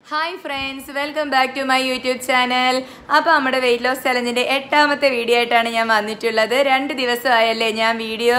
hi friends welcome back to my YouTube channel അപ്പോൾ നമ്മുടെ weight loss ചലഞ്ചിൻ്റെ എട്ടാമത്തെ video ആയിട്ടാണ് ഞാൻ വന്നിട്ടുള്ളത് രണ്ട് ദിവസമായല്ലേ ഞാൻ വീഡിയോ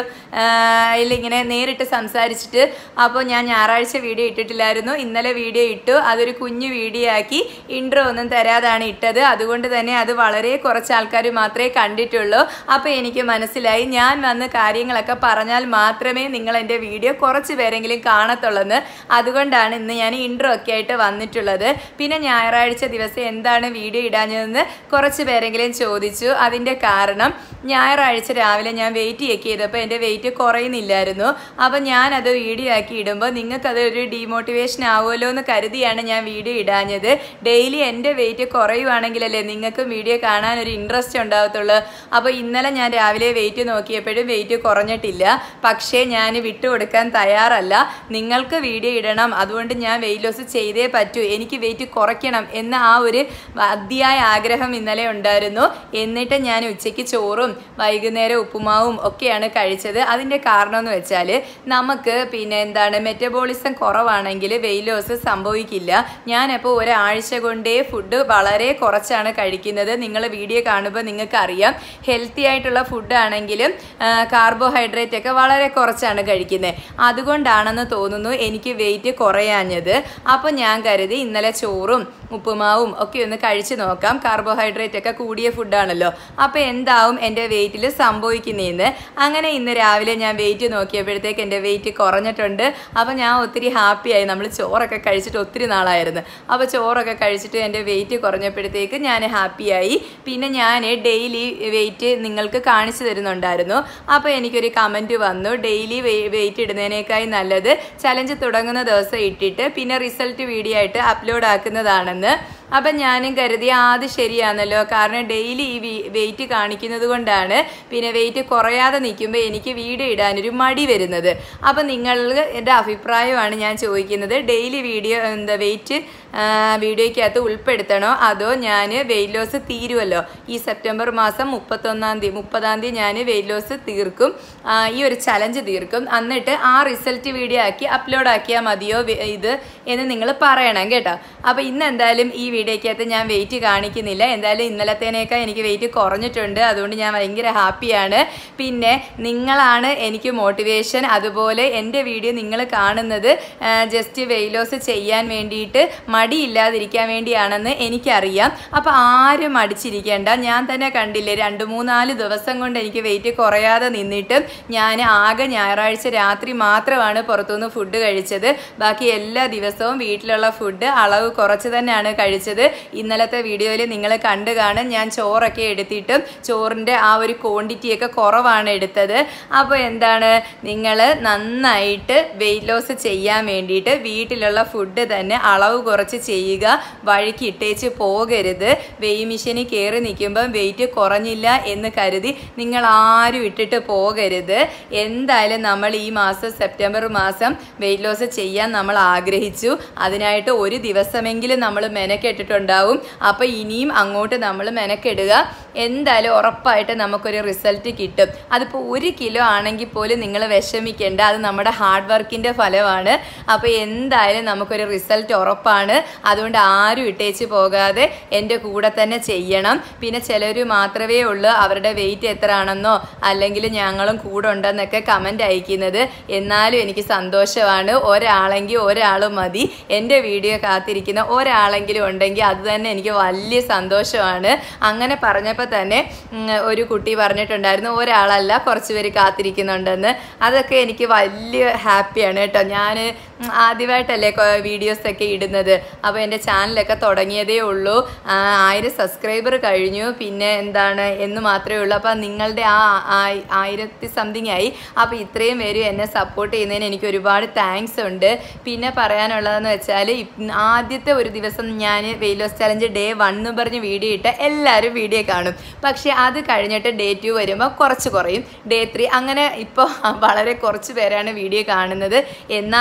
ഇങ്ങനെ നേരിട്ട് സംസാരിച്ചിട്ട് അപ്പോൾ ഞാൻ ഞായറാഴ്ച വീഡിയോ ഇട്ടിട്ടില്ലായിരുന്നു ഇന്നലെ വീഡിയോ ഇട്ടു അതൊരു കുഞ്ഞു വീഡിയോ ആക്കി ഇൻട്രോ ഒന്നും തരാതാണ് ഇട്ടത് അതുകൊണ്ട് തന്നെ അത് വളരെ കുറച്ച് ആൾക്കാർ മാത്രമേ കണ്ടിട്ടുള്ളൂ അപ്പോൾ എനിക്ക് മനസ്സിലായി ഞാൻ വന്ന് കാര്യങ്ങളൊക്കെ പറഞ്ഞാൽ മാത്രമേ നിങ്ങൾ എൻ്റെ വീഡിയോ കുറച്ച് പേരെങ്കിലും കാണത്തുള്ളൂ അതുകൊണ്ടാണ് ഇന്ന് ഞാൻ ഇൻട്രോ ഒക്കെ ആയിട്ട് വന്നിട്ടുള്ളത് പിന്നെ ഞായറാഴ്ച ദിവസം എന്താണ് വീഡിയോ ഇടാഞ്ഞതെന്ന് കുറച്ച് പേരെങ്കിലും ചോദിച്ചു അതിൻ്റെ കാരണം ഞായറാഴ്ച രാവിലെ ഞാൻ വെയിറ്റ് ചെക്ക് ചെയ്തപ്പോൾ എൻ്റെ വെയിറ്റ് കുറയുന്നില്ലായിരുന്നു അപ്പോൾ ഞാനത് വീഡിയോ ആക്കി ഇടുമ്പോൾ നിങ്ങൾക്കത് ഒരു ഡീമോട്ടിവേഷൻ ആവുമല്ലോ എന്ന് കരുതിയാണ് ഞാൻ വീഡിയോ ഇടാഞ്ഞത് ഡെയിലി എൻ്റെ വെയിറ്റ് കുറയുവാണെങ്കിലല്ലേ നിങ്ങൾക്കും വീഡിയോ കാണാൻ ഒരു ഇൻട്രസ്റ്റ് ഉണ്ടാകത്തുള്ളൂ അപ്പോൾ ഇന്നലെ ഞാൻ രാവിലെ വെയിറ്റ് നോക്കിയപ്പോഴും വെയിറ്റ് കുറഞ്ഞിട്ടില്ല പക്ഷേ ഞാൻ വിട്ടുകൊടുക്കാൻ തയ്യാറല്ല നിങ്ങൾക്ക് വീഡിയോ ഇടണം അതുകൊണ്ട് ഞാൻ വെയിറ്റ് ലോസ് ചെയ്തേ പറ്റൂ എനിക്ക് വെയിറ്റ് കുറയ്ക്കണം എന്ന ആ ഒരു അതിയായ ആഗ്രഹം ഇന്നലെ ഉണ്ടായിരുന്നു എന്നിട്ട് ഞാൻ ഉച്ചയ്ക്ക് ചോറും വൈകുന്നേരം ഉപ്പുമാവും ഒക്കെയാണ് കഴിച്ചത് അതിൻ്റെ കാരണം എന്ന് വെച്ചാൽ നമുക്ക് പിന്നെ എന്താണ് മെറ്റബോളിസം കുറവാണെങ്കിൽ വെയിറ്റ് ലോസ് സംഭവിക്കില്ല ഞാനപ്പോൾ ഒരാഴ്ച കൊണ്ടേ ഫുഡ് വളരെ കുറച്ചാണ് കഴിക്കുന്നത് നിങ്ങൾ വീഡിയോ കാണുമ്പോൾ നിങ്ങൾക്ക് അറിയാം ഹെൽത്തി ആയിട്ടുള്ള ഫുഡ് ആണെങ്കിലും കാർബോഹൈഡ്രേറ്റ് ഒക്കെ വളരെ കുറച്ചാണ് കഴിക്കുന്നത് അതുകൊണ്ടാണെന്ന് തോന്നുന്നു എനിക്ക് വെയിറ്റ് കുറയാഞ്ഞത് അപ്പോൾ ഞാൻ കരുതി ഇന്നലെ ചോറും ഉപ്പുമാവും ഒക്കെ ഒന്ന് കഴിച്ചു നോക്കാം കാർബോഹൈഡ്രേറ്റ് ഒക്കെ കൂടിയ ഫുഡാണല്ലോ അപ്പോൾ എന്താവും എൻ്റെ വെയിറ്റിൽ സംഭവിക്കുന്നതെന്ന് അങ്ങനെ ഇന്ന് രാവിലെ ഞാൻ വെയിറ്റ് നോക്കിയപ്പോഴത്തേക്ക് എൻ്റെ വെയിറ്റ് കുറഞ്ഞിട്ടുണ്ട് അപ്പോൾ ഞാൻ ഒത്തിരി ഹാപ്പിയായി നമ്മൾ ചോറൊക്കെ കഴിച്ചിട്ട് ഒത്തിരി നാളായിരുന്നു അപ്പോൾ ചോറൊക്കെ കഴിച്ചിട്ട് എൻ്റെ വെയിറ്റ് കുറഞ്ഞപ്പോഴത്തേക്ക് ഞാൻ ഹാപ്പിയായി പിന്നെ ഞാൻ ഡെയിലി വെയിറ്റ് നിങ്ങൾക്ക് കാണിച്ചു തരുന്നുണ്ടായിരുന്നു അപ്പോൾ എനിക്കൊരു കമൻറ്റ് വന്നു ഡെയിലി വെയിറ്റ് ഇടുന്നതിനേക്കായി നല്ലത് ചലഞ്ച് തുടങ്ങുന്ന ദിവസം ഇട്ടിട്ട് പിന്നെ റിസൾട്ട് വീഡിയോ ആയിട്ട് അപ്ലോഡ് ആക്കുന്നതാണെന്ന് അപ്പം ഞാനും കരുതി ആ, അത് ശരിയാണല്ലോ കാരണം ഡെയിലി ഈ വെയിറ്റ് കാണിക്കുന്നത് കൊണ്ടാണ് പിന്നെ വെയിറ്റ് കുറയാതെ നിൽക്കുമ്പോൾ എനിക്ക് വീഡിയോ ഇടാനൊരു മടി വരുന്നത് അപ്പം നിങ്ങൾ എൻ്റെ അഭിപ്രായമാണ് ഞാൻ ചോദിക്കുന്നത് ഡെയിലി വീഡിയോ എന്താ വെയിറ്റ് വീഡിയോയ്ക്കകത്ത് ഉൾപ്പെടുത്തണോ അതോ ഞാൻ വെയിറ്റ് ലോസ് തീരുമല്ലോ ഈ സെപ്റ്റംബർ മാസം മുപ്പത്തൊന്നാം തീയതി മുപ്പതാം തീയതി ഞാൻ വെയിറ്റ് ലോസ് തീർക്കും ആ, ഈ ഒരു ചലഞ്ച് തീർക്കും എന്നിട്ട് ആ റിസൾട്ട് വീഡിയോ ആക്കി അപ്ലോഡ് ആക്കിയാൽ മതിയോ വെ- ഇത് എന്ന് നിങ്ങൾ പറയണം കേട്ടോ അപ്പോൾ ഇന്ന് എന്തായാലും ഈ വീഡിയോയ്ക്കകത്ത് ഞാൻ വെയിറ്റ് കാണിക്കുന്നില്ല എന്തായാലും ഇന്നലത്തേനേക്കാൾ എനിക്ക് വെയിറ്റ് കുറഞ്ഞിട്ടുണ്ട് അതുകൊണ്ട് ഞാൻ ഭയങ്കര ഹാപ്പിയാണ് പിന്നെ നിങ്ങളാണ് എനിക്ക് മോട്ടിവേഷൻ അതുപോലെ എൻ്റെ വീഡിയോ നിങ്ങൾ കാണുന്നത് ജസ്റ്റ് വെയിറ്റ് ലോസ് ചെയ്യാൻ വേണ്ടിയിട്ട് മടിയില്ലാതിരിക്കാൻ വേണ്ടിയാണെന്ന് എനിക്കറിയാം അപ്പോൾ ആരും മടിച്ചിരിക്കേണ്ട ഞാൻ തന്നെ കണ്ടില്ലേ രണ്ട് മൂന്നാല് ദിവസം കൊണ്ട് എനിക്ക് വെയിറ്റ് കുറയാതെ നിന്നിട്ടും ഞാൻ ആകെ ഞായറാഴ്ച രാത്രി മാത്രമാണ് പുറത്തുനിന്ന് ഫുഡ് കഴിച്ചത് ബാക്കി എല്ലാ ദിവസവും വീട്ടിലുള്ള ഫുഡ് അളവ് കുറച്ച് തന്നെയാണ് കഴിച്ചത് ഇന്നലത്തെ വീഡിയോയിൽ നിങ്ങൾ കണ്ടു കാണും ഞാൻ ചോറൊക്കെ എടുത്തിട്ടും ചോറിൻ്റെ ആ ഒരു ക്വാണ്ടിറ്റിയൊക്കെ കുറവാണ് എടുത്തത് അപ്പോൾ എന്താണ് നിങ്ങൾ നന്നായിട്ട് വെയിറ്റ് ലോസ് ചെയ്യാൻ വേണ്ടിയിട്ട് വീട്ടിലുള്ള ഫുഡ് തന്നെ അളവ് കുറച്ച് ചെയ്യുക വഴിക്ക് ഇട്ടേച്ച് പോകരുത് വെയ് മെഷീനിൽ കയറി നിൽക്കുമ്പം വെയിറ്റ് കുറഞ്ഞില്ല എന്ന് കരുതി നിങ്ങൾ ആരും ഇട്ടിട്ട് പോകരുത് എന്തായാലും നമ്മൾ ഈ മാസം സെപ്റ്റംബർ മാസം വെയിറ്റ് ലോസ് ചെയ്യാൻ നമ്മൾ ആഗ്രഹിച്ചു അതിനായിട്ട് ഒരു ദിവസമെങ്കിലും നമ്മൾ മെനക്കെട്ടിട്ടുണ്ടാവും അപ്പോൾ ഇനിയും അങ്ങോട്ട് നമ്മൾ മെനക്കെടുക എന്തായാലും ഉറപ്പായിട്ട് നമുക്കൊരു റിസൾട്ട് കിട്ടും അതിപ്പോൾ ഒരു കിലോ ആണെങ്കിൽ പോലും നിങ്ങൾ വിഷമിക്കേണ്ട അത് നമ്മുടെ ഹാർഡ് വർക്കിൻ്റെ ഫലമാണ് അപ്പോൾ എന്തായാലും നമുക്കൊരു റിസൾട്ട് ഉറപ്പാണ് അതുകൊണ്ട് ആരും ഇട്ടേച്ച് പോകാതെ എൻ്റെ കൂടെ തന്നെ ചെയ്യണം പിന്നെ ചിലർ മാത്രമേ ഉള്ളൂ അവരുടെ വെയിറ്റ് എത്ര ആണെന്നോ അല്ലെങ്കിൽ ഞങ്ങളും കൂടെ ഉണ്ടെന്നൊക്കെ കമൻ്റ് അയക്കുന്നത് എന്നാലും എനിക്ക് സന്തോഷമാണ് ഒരാളെങ്കിൽ ഒരാൾ മതി എൻ്റെ വീഡിയോ കാത്തിരിക്കുന്ന ഒരാളെങ്കിലും ഉണ്ടെങ്കിൽ അത് തന്നെ എനിക്ക് വലിയ സന്തോഷമാണ് അങ്ങനെ പറഞ്ഞപ്പോൾ തന്നെ ഉം, ഒരു കുട്ടി പറഞ്ഞിട്ടുണ്ടായിരുന്നു ഒരാളല്ല കുറച്ച് പേര് കാത്തിരിക്കുന്നുണ്ടെന്ന് അതൊക്കെ എനിക്ക് വലിയ ഹാപ്പിയാണ് കേട്ടോ ഞാൻ ആദ്യമായിട്ടല്ലേ വീഡിയോസൊക്കെ ഇടുന്നത് അപ്പോൾ എൻ്റെ ചാനലൊക്കെ തുടങ്ങിയതേ ഉള്ളൂ ആ, ആയിരം സബ്സ്ക്രൈബർ കഴിഞ്ഞു പിന്നെ എന്താണ് എന്ന് മാത്രമേ ഉള്ളൂ അപ്പോൾ നിങ്ങളുടെ ആ ആയി- ആയിരത്തി സംതിങ് ആയി അപ്പോൾ ഇത്രയും പേര് എന്നെ സപ്പോർട്ട് ചെയ്യുന്നതിന് എനിക്ക് ഒരുപാട് താങ്ക്സ് ഉണ്ട് പിന്നെ പറയാനുള്ളതെന്ന് വെച്ചാൽ ആദ്യത്തെ ഒരു ദിവസം ഞാൻ weight loss challenge day one എന്ന് പറഞ്ഞ് വീഡിയോ ഇട്ട എല്ലാവരും വീഡിയോ കാണും പക്ഷേ അത് കഴിഞ്ഞിട്ട് ഡേ ടു വരുമ്പോൾ കുറച്ച് കുറയും ഡേ ത്രീ അങ്ങനെ ഇപ്പോൾ വളരെ കുറച്ച് പേരാണ് വീഡിയോ കാണുന്നത് എന്നാലും വേണ്ടി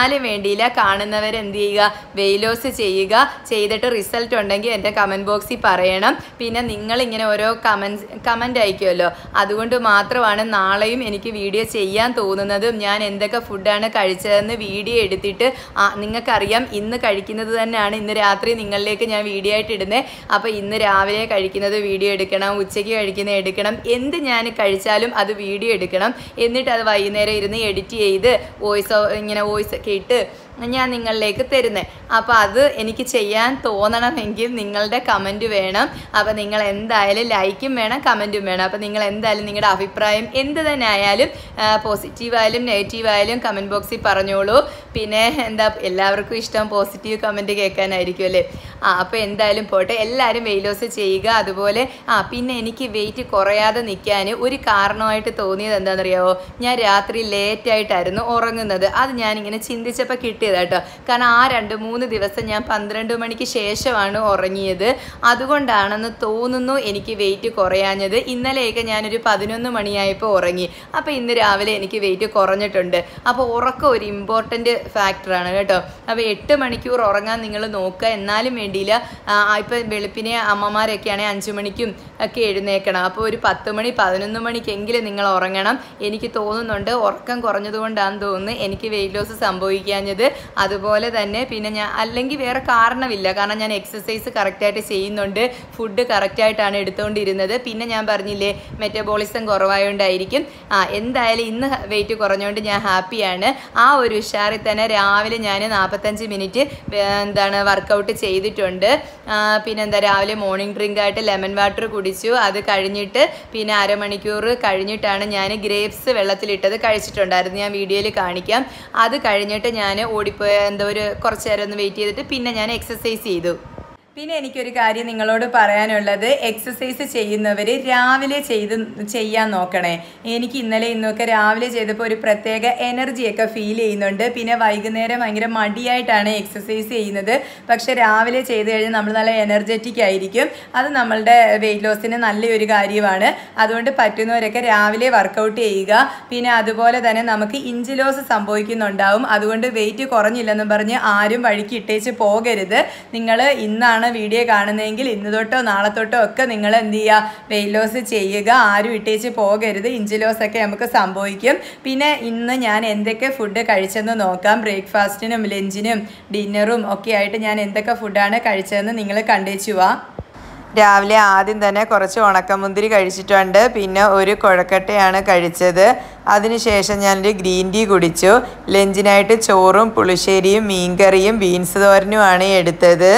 വേണ്ടിയില്ല കാണുന്നവർ എന്ത് ചെയ്യുക വെയിറ്റ് ലോസ് ചെയ്യുക ചെയ്തിട്ട് റിസൾട്ട് ഉണ്ടെങ്കിൽ എൻ്റെ കമൻറ്റ് ബോക്സിൽ പറയണം പിന്നെ നിങ്ങൾ ഇങ്ങനെ ഓരോ കമൻസ് കമൻ്റ് അയക്കുമല്ലോ അതുകൊണ്ട് മാത്രമാണ് നാളെയും എനിക്ക് വീഡിയോ ചെയ്യാൻ തോന്നുന്നതും ഞാൻ എന്തൊക്കെ ഫുഡാണ് കഴിച്ചതെന്ന് വീഡിയോ എടുത്തിട്ട് ആ, നിങ്ങൾക്കറിയാം ഇന്ന് കഴിക്കുന്നത് തന്നെയാണ് ഇന്ന് രാത്രി നിങ്ങളിലേക്ക് ഞാൻ വീഡിയോ ആയിട്ട് ഇടുന്നത് അപ്പോൾ ഇന്ന് രാവിലെ കഴിക്കുന്നത് വീഡിയോ എടുക്കണം ഉച്ചയ്ക്ക് കഴിക്കുന്നത് എടുക്കണം എന്ത് ഞാൻ കഴിച്ചാലും അത് വീഡിയോ എടുക്കണം എന്നിട്ട് അത് വൈകുന്നേരം ഇരുന്ന് എഡിറ്റ് ചെയ്ത് വോയിസ് ഇങ്ങനെ വോയിസ് ഒക്കെ ഇട്ട് ഞാൻ നിങ്ങളിലേക്ക് തരുന്നത് അപ്പോൾ അത് എനിക്ക് ചെയ്യാൻ തോന്നണമെങ്കിൽ നിങ്ങളുടെ കമൻറ്റ് വേണം അപ്പോൾ നിങ്ങൾ എന്തായാലും ലൈക്കും വേണം കമൻറ്റും വേണം അപ്പോൾ നിങ്ങൾ എന്തായാലും നിങ്ങളുടെ അഭിപ്രായം എന്ത് തന്നെ ആയാലും പോസിറ്റീവായാലും നെഗറ്റീവായാലും കമൻറ്റ് ബോക്സിൽ പറഞ്ഞോളൂ പിന്നെ എന്താ എല്ലാവർക്കും ഇഷ്ടം പോസിറ്റീവ് കമൻറ്റ് കേൾക്കാനായിരിക്കും അല്ലേ ആ അപ്പോൾ എന്തായാലും പോട്ടെ എല്ലാവരും വെയിറ്റ് ലോസ് ചെയ്യുക അതുപോലെ ആ പിന്നെ എനിക്ക് വെയിറ്റ് കുറയാതെ നിൽക്കാൻ ഒരു കാരണമായിട്ട് തോന്നിയത് എന്താണെന്നറിയാവോ ഞാൻ രാത്രി ലേറ്റായിട്ടായിരുന്നു ഉറങ്ങുന്നത് അത് ഞാനിങ്ങനെ ചിന്തിച്ചപ്പോൾ കിട്ടിയത് കേട്ടോ കാരണം ആ രണ്ട് മൂന്ന് ദിവസം ഞാൻ പന്ത്രണ്ട് മണിക്ക് ശേഷമാണ് ഉറങ്ങിയത് അതുകൊണ്ടാണെന്ന് തോന്നുന്നു എനിക്ക് വെയിറ്റ് കുറയാഞ്ഞത് ഇന്നലെയൊക്കെ ഞാനൊരു പതിനൊന്ന് മണിയായപ്പോൾ ഉറങ്ങി അപ്പോൾ ഇന്ന് രാവിലെ എനിക്ക് വെയിറ്റ് കുറഞ്ഞിട്ടുണ്ട് അപ്പോൾ ഉറക്കം ഒരു ഇമ്പോർട്ടൻറ്റ് ഫാക്ടറാണ് കേട്ടോ അപ്പോൾ എട്ട് മണിക്കൂർ ഉറങ്ങാൻ നിങ്ങൾ നോക്കുക എന്നാലും വേണ്ടിയില്ല ഇപ്പം വെളുപ്പിനെ അമ്മമാരൊക്കെ ആണെങ്കിൽ അഞ്ച് മണിക്കും ഒക്കെ എഴുന്നേക്കണം അപ്പോൾ ഒരു പത്ത് മണി പതിനൊന്ന് മണിക്കെങ്കിലും നിങ്ങൾ ഉറങ്ങണം എനിക്ക് തോന്നുന്നുണ്ട് ഉറക്കം കുറഞ്ഞതുകൊണ്ടാണെന്ന് തോന്നുന്നു എനിക്ക് വെയിറ്റ് ലോസ് സംഭവിക്കാഞ്ഞത് അതുപോലെ തന്നെ പിന്നെ ഞാൻ അല്ലെങ്കിൽ വേറെ കാരണമില്ല കാരണം ഞാൻ എക്സസൈസ് കറക്റ്റായിട്ട് ചെയ്യുന്നുണ്ട് ഫുഡ് കറക്റ്റായിട്ടാണ് എടുത്തുകൊണ്ടിരുന്നത് പിന്നെ ഞാൻ പറഞ്ഞില്ലേ മെറ്റബോളിസം കുറവായതുകൊണ്ടായിരിക്കും ആ എന്തായാലും ഇന്ന് വെയിറ്റ് കുറഞ്ഞുകൊണ്ട് ഞാൻ ഹാപ്പിയാണ് ആ ഒരു ഉഷാറിൽ തന്നെ രാവിലെ ഞാൻ നാൽപ്പത്തഞ്ച് മിനിറ്റ് എന്താണ് വർക്കൗട്ട് ചെയ്തിട്ടുണ്ട് ആ, പിന്നെന്താ രാവിലെ മോർണിംഗ് ഡ്രിങ്ക് ആയിട്ട് ലെമൺ വാട്ടർ കുടിച്ചു അത് കഴിഞ്ഞിട്ട് പിന്നെ അരമണിക്കൂർ കഴിഞ്ഞിട്ടാണ് ഞാൻ ഗ്രേപ്സ് വെള്ളത്തിലിട്ടത് കഴിച്ചിട്ടുണ്ടായിരുന്നു ഞാൻ വീഡിയോയിൽ കാണിക്കാം അത് കഴിഞ്ഞിട്ട് ഞാൻ ഓടിപ്പോയ എന്താ ഒരു കുറച്ച് നേരം ഒന്ന് വെയിറ്റ് ചെയ്തിട്ട് പിന്നെ ഞാൻ എക്സസൈസ് ചെയ്തു പിന്നെ എനിക്കൊരു കാര്യം നിങ്ങളോട് പറയാനുള്ളത് എക്സസൈസ് ചെയ്യുന്നവർ രാവിലെ ചെയ്ത് ചെയ്യാൻ നോക്കണേ എനിക്ക് ഇന്നലെ ഇന്നൊക്കെ രാവിലെ ചെയ്തപ്പോൾ ഒരു പ്രത്യേക എനർജിയൊക്കെ ഫീൽ ചെയ്യുന്നുണ്ട് പിന്നെ വൈകുന്നേരം ഭയങ്കര മടിയായിട്ടാണ് എക്സസൈസ് ചെയ്യുന്നത് പക്ഷെ രാവിലെ ചെയ്ത് കഴിഞ്ഞാൽ നമ്മൾ നല്ല എനർജറ്റിക് ആയിരിക്കും അത് നമ്മളുടെ വെയിറ്റ് ലോസിന് നല്ലൊരു കാര്യമാണ് അതുകൊണ്ട് പറ്റുന്നവരൊക്കെ രാവിലെ വർക്കൗട്ട് ചെയ്യുക പിന്നെ അതുപോലെ തന്നെ നമുക്ക് ഇഞ്ച് ലോസ് സംഭവിക്കുന്നുണ്ടാവും അതുകൊണ്ട് വെയിറ്റ് കുറഞ്ഞില്ലെന്നും പറഞ്ഞ് ആരും വഴിക്ക് ഇട്ടേച്ച് പോകരുത് നിങ്ങൾ ഇന്നാണ് വീഡിയോ കാണുന്നതെങ്കിൽ ഇന്ന് തൊട്ടോ നാളെ തൊട്ടോ ഒക്കെ നിങ്ങൾ എന്ത് ചെയ്യുക വെയിറ്റ് ലോസ് ചെയ്യുക ആരും ഇട്ടേച്ച് പോകരുത് ഇഞ്ച് ലോസ് ഒക്കെ നമുക്ക് സംഭവിക്കും പിന്നെ ഇന്ന് ഞാൻ എന്തൊക്കെ ഫുഡ് കഴിച്ചെന്ന് നോക്കാം ബ്രേക്ക്ഫാസ്റ്റിനും ലഞ്ചിനും ഡിന്നറും ഒക്കെ ആയിട്ട് ഞാൻ എന്തൊക്കെ ഫുഡാണ് കഴിച്ചതെന്ന് നിങ്ങൾ കണ്ടേച്ചു വാ രാവിലെ ആദ്യം തന്നെ കുറച്ച് ഉണക്കമുന്തിരി കഴിച്ചിട്ടുണ്ട് പിന്നെ ഒരു കുഴക്കട്ടയാണ് കഴിച്ചത് അതിനുശേഷം ഞാനൊരു ഗ്രീൻ ടീ കുടിച്ചു ലഞ്ചിനായിട്ട് ചോറും പുളിശ്ശേരിയും മീൻകറിയും ബീൻസ് തോരനുമാണ് എടുത്തത്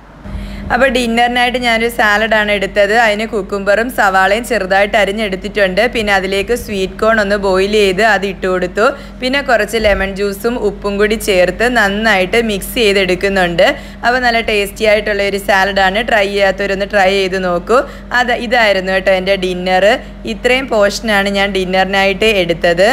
അപ്പോൾ ഡിന്നറിനായിട്ട് ഞാനൊരു സാലഡാണ് എടുത്തത് അതിന് കുക്കുംബറും സവാളയും ചെറുതായിട്ട് അരിഞ്ഞെടുത്തിട്ടുണ്ട് പിന്നെ അതിലേക്ക് സ്വീറ്റ് കോൺ ഒന്ന് ബോയിൽ ചെയ്ത് അത് ഇട്ട് കൊടുത്തു പിന്നെ കുറച്ച് ലെമൺ ജ്യൂസും ഉപ്പും കൂടി ചേർത്ത് നന്നായിട്ട് മിക്സ് ചെയ്തെടുക്കുന്നുണ്ട് അപ്പോൾ നല്ല ടേസ്റ്റി ആയിട്ടുള്ള ഒരു സാലഡാണ് ട്രൈ ചെയ്യാത്തവരൊന്ന് ട്രൈ ചെയ്ത് നോക്കൂ അത് ഇതായിരുന്നു കേട്ടോ എൻ്റെ ഡിന്നർ ഇത്രയും പോർഷനാണ് ഞാൻ ഡിന്നറിനായിട്ട് എടുത്തത്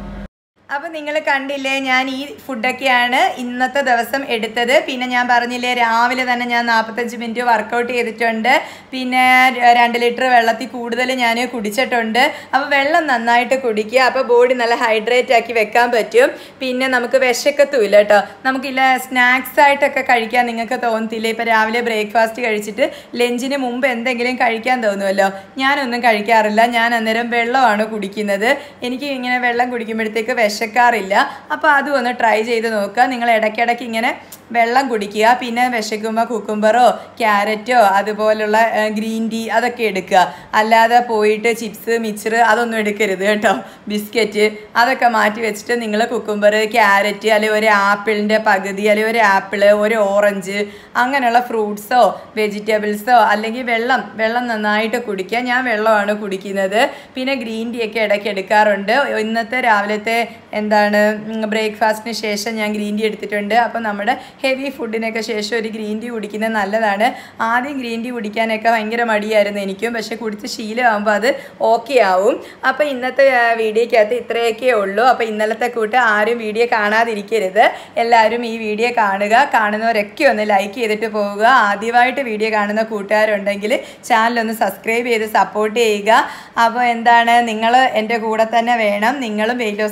അപ്പോൾ നിങ്ങൾ കണ്ടില്ലേ ഞാൻ ഈ ഫുഡൊക്കെയാണ് ഇന്നത്തെ ദിവസം എടുത്തത് പിന്നെ ഞാൻ പറഞ്ഞില്ലേ രാവിലെ തന്നെ ഞാൻ നാൽപ്പത്തഞ്ച് മിനിറ്റ് വർക്കൗട്ട് ചെയ്തിട്ടുണ്ട് പിന്നെ ര- രണ്ട് ലിറ്റർ വെള്ളത്തിൽ കൂടുതൽ ഞാൻ കുടിച്ചിട്ടുണ്ട് അപ്പോൾ വെള്ളം നന്നായിട്ട് കുടിക്കുക അപ്പോൾ ബോഡി നല്ല ഹൈഡ്രേറ്റ് ആക്കി വെക്കാൻ പറ്റും പിന്നെ നമുക്ക് വിശക്കത്തുമില്ല കേട്ടോ നമുക്കില്ല സ്നാക്സ് ആയിട്ടൊക്കെ കഴിക്കാൻ നിങ്ങൾക്ക് തോന്നത്തില്ല ഇപ്പോൾ രാവിലെ ബ്രേക്ക്ഫാസ്റ്റ് കഴിച്ചിട്ട് ലഞ്ചിന് മുമ്പ് എന്തെങ്കിലും കഴിക്കാൻ തോന്നുമല്ലോ ഞാനൊന്നും കഴിക്കാറില്ല ഞാൻ അന്നേരം വെള്ളമാണ് കുടിക്കുന്നത് എനിക്ക് ഇങ്ങനെ വെള്ളം കുടിക്കുമ്പോഴത്തേക്ക് വിശക്കാറില്ല അപ്പോൾ അതും ഒന്ന് ട്രൈ ചെയ്ത് നോക്കുക നിങ്ങൾ ഇടയ്ക്കിടയ്ക്ക് ഇങ്ങനെ വെള്ളം കുടിക്കുക പിന്നെ വിശക്കുമ്പോൾ കുക്കുംബറോ ക്യാരറ്റോ അതുപോലുള്ള ഗ്രീൻ ടീ അതൊക്കെ എടുക്കുക അല്ലാതെ പോയിട്ട് ചിപ്സ് മിച്ചർ അതൊന്നും എടുക്കരുത് കേട്ടോ ബിസ്ക്കറ്റ് അതൊക്കെ മാറ്റി വെച്ചിട്ട് നിങ്ങൾ കുക്കുംബർ ക്യാരറ്റ് അല്ലെങ്കിൽ ഒരു ആപ്പിളിൻ്റെ പകുതി അല്ലെങ്കിൽ ഒരു ആപ്പിള് ഒരു ഓറഞ്ച് അങ്ങനെയുള്ള ഫ്രൂട്ട്സോ വെജിറ്റബിൾസോ അല്ലെങ്കിൽ വെള്ളം വെള്ളം നന്നായിട്ട് കുടിക്കുക ഞാൻ വെള്ളമാണ് കുടിക്കുന്നത് പിന്നെ ഗ്രീൻ ടീ ഒക്കെ ഇടയ്ക്ക് എടുക്കാറുണ്ട് ഇന്നത്തെ രാവിലത്തെ എന്താണ് ബ്രേക്ക്ഫാസ്റ്റിന് ശേഷം ഞാൻ ഗ്രീൻ ടീ എടുത്തിട്ടുണ്ട് അപ്പോൾ നമ്മുടെ ഹെവി ഫുഡിനൊക്കെ ശേഷം ഒരു ഗ്രീൻ ടീ കുടിക്കുന്നത് നല്ലതാണ് ആദ്യം ഗ്രീൻ ടീ കുടിക്കാനൊക്കെ ഭയങ്കര മടിയായിരുന്നു എനിക്കും പക്ഷേ കുടിച്ച് ശീലമാകുമ്പോൾ അത് ഓക്കെ ആവും അപ്പോൾ ഇന്നത്തെ ആ, വീഡിയോയ്ക്കകത്ത് ഇത്രയൊക്കെ ഉള്ളൂ അപ്പോൾ ഇന്നലത്തെ കൂട്ട് ആരും വീഡിയോ കാണാതിരിക്കരുത് എല്ലാവരും ഈ വീഡിയോ കാണുക കാണുന്നവരൊക്കെ ഒന്ന് ലൈക്ക് ചെയ്തിട്ട് പോവുക ആദ്യമായിട്ട് വീഡിയോ കാണുന്ന കൂട്ടുകാരുണ്ടെങ്കിൽ ചാനലൊന്ന് സബ്സ്ക്രൈബ് ചെയ്ത് സപ്പോർട്ട് ചെയ്യുക അപ്പോൾ എന്താണ് നിങ്ങൾ എൻ്റെ കൂടെ തന്നെ വേണം നിങ്ങളും വെയിറ്റ് ലോസ് ചെയ്യണം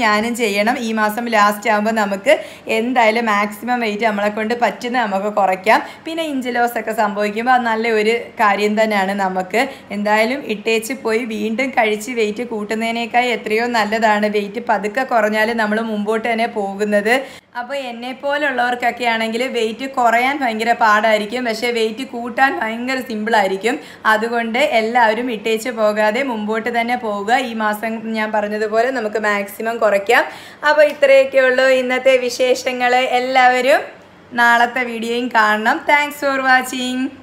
ഞാനും ചെയ്യണം ഈ മാസം ലാസ്റ്റ് ആകുമ്പോൾ നമുക്ക് എന്തായാലും മാക്സിമം വെയിറ്റ് നമ്മളെ കൊണ്ട് പറ്റുന്ന നമുക്ക് കുറയ്ക്കാം പിന്നെ ഇഞ്ച് ലോസ് ഒക്കെ സംഭവിക്കുമ്പോൾ അത് നല്ല ഒരു കാര്യം തന്നെയാണ് നമുക്ക് എന്തായാലും ഇട്ടേച്ച് പോയി വീണ്ടും കഴിച്ച് വെയിറ്റ് കൂട്ടുന്നതിനേക്കാൾ എത്രയോ നല്ലതാണ് വെയിറ്റ് പതുക്കെ കുറഞ്ഞാൽ നമ്മൾ മുമ്പോട്ട് തന്നെ പോകുന്നത് അപ്പോൾ എന്നെ പോലുള്ളവർക്കൊക്കെ ആണെങ്കിൽ വെയിറ്റ് കുറയാൻ ഭയങ്കര പാടായിരിക്കും പക്ഷേ വെയിറ്റ് കൂട്ടാൻ ഭയങ്കര സിമ്പിളായിരിക്കും അതുകൊണ്ട് എല്ലാവരും ഇട്ടേച്ച് പോകാതെ മുമ്പോട്ട് തന്നെ പോവുക ഈ മാസം ഞാൻ പറഞ്ഞതുപോലെ നമുക്ക് മാക്സിമം കുറയ്ക്കാം അപ്പോൾ ഇത്രയൊക്കെ ഉള്ളൂ ഇന്നത്തെ വിശേഷങ്ങൾ എല്ലാവരും നാളത്തെ വീഡിയോയും കാണണം താങ്ക്സ് ഫോർ വാച്ചിങ്